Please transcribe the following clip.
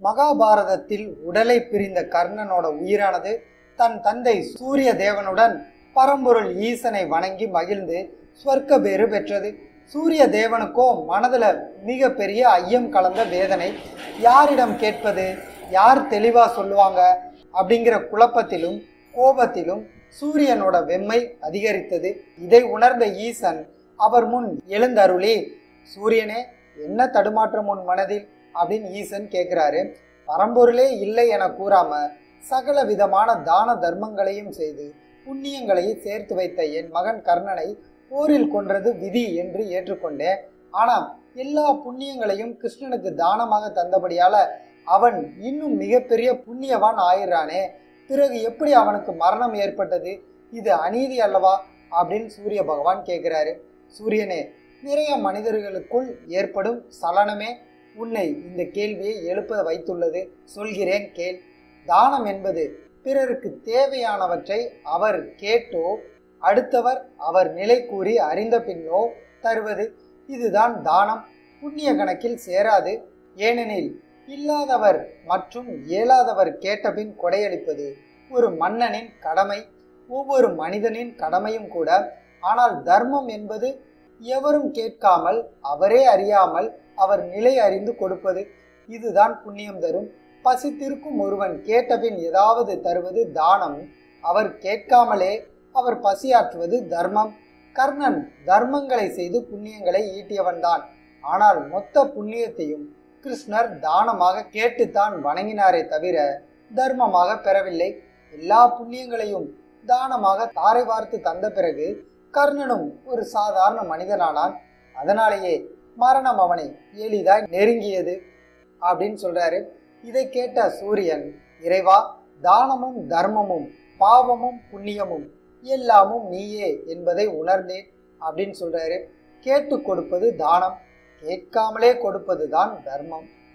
மகாபாரதத்தில் உடலை பிரிந்த கர்ணனோட உயிரானது தன் தந்தை சூரிய தேவனுடன் பரம்பொருள் ஈசனை வணங்கி மகிழ்ந்து ஸ்வர்க்க பேறு பெற்றது சூரிய தேவனுக்கோ மனதுல மிக பெரிய ஐயம் கலந்த வேதனை யாரிடம் கேட்பது யார் தெளிவா சொல்லுவாங்க அப்படிங்கிற குழப்பத்திலும் கோபத்திலும் சூரியனோட வெம்மை அதிகரித்தது இதை உணர்ந்த ஈசன் அவர் முன் எழுந்தருளி சூரியனே என்ன தடுமாற்றம் உன் மனதில் அப்படின்னு ஈசன் கேட்கிறாரு பரம்பொருளே இல்லை என கூறாம சகல விதமான தான தர்மங்களையும் செய்து புண்ணியங்களையும் சேர்த்து வைத்த என் மகன் கர்ணனை போரில் கொன்றது விதி என்று ஏற்றுக்கொண்டேன் ஆனா எல்லா புண்ணியங்களையும் கிருஷ்ணனுக்கு தானமாக தந்தபடியால அவன் இன்னும் மிகப்பெரிய புண்ணியவான் ஆயிடுறானே பிறகு எப்படி அவனுக்கு மரணம் ஏற்பட்டது இது அநீதி அல்லவா அப்படின்னு சூரிய பகவான் கேட்கிறாரு சூரியனே நிறைய மனிதர்களுக்குள் ஏற்படும் சலனமே உன்னை இந்த கேள்வியை எழுப்ப வைத்துள்ளது சொல்கிறேன் கேள் தானம் என்பது பிறருக்கு தேவையானவற்றை அவர் கேட்டோ அடுத்தவர் அவர் நிலை கூறி அறிந்த பின்னோ தருவது இதுதான் தானம் புண்ணிய கணக்கில் சேராது ஏனெனில் இல்லாதவர் மற்றும் இயலாதவர் கேட்டபின் கொடையளிப்பது ஒரு மன்னனின் கடமை ஒவ்வொரு மனிதனின் கடமையும் கூட ஆனால் தர்மம் என்பது எவரும் கேட்காமல் அவரே அறியாமல் அவர் நிலை அறிந்து கொடுப்பது இதுதான் புண்ணியம் தரும் பசித்திருக்கும் ஒருவன் கேட்டபின் ஏதாவது தருவது தானம் அவர் கேட்காமலே அவர் பசியாற்றுவது தர்மம் கர்ணன் தர்மங்களை செய்து புண்ணியங்களை ஈட்டியவன்தான் ஆனால் மொத்த புண்ணியத்தையும் கிருஷ்ணர் தானமாக கேட்டுத்தான் வணங்கினாரே தவிர தர்மமாக பெறவில்லை எல்லா புண்ணியங்களையும் தானமாக தாரை வார்த்து தந்த பிறகு கர்ணனும் ஒரு சாதாரண மனிதனானான் அதனாலேயே மரணம் அவனை எளிதாய் நெருங்கியது அப்படின்னு சொல்றாரு இதை கேட்ட சூரியன் இறைவா தானமும் தர்மமும் பாவமும் புண்ணியமும் எல்லாமும் நீயே என்பதை உணர்ந்தேன் அப்படின்னு சொல்றாரு கேட்டு கொடுப்பது தானம் கேட்காமலே கொடுப்பது தான் தர்மம்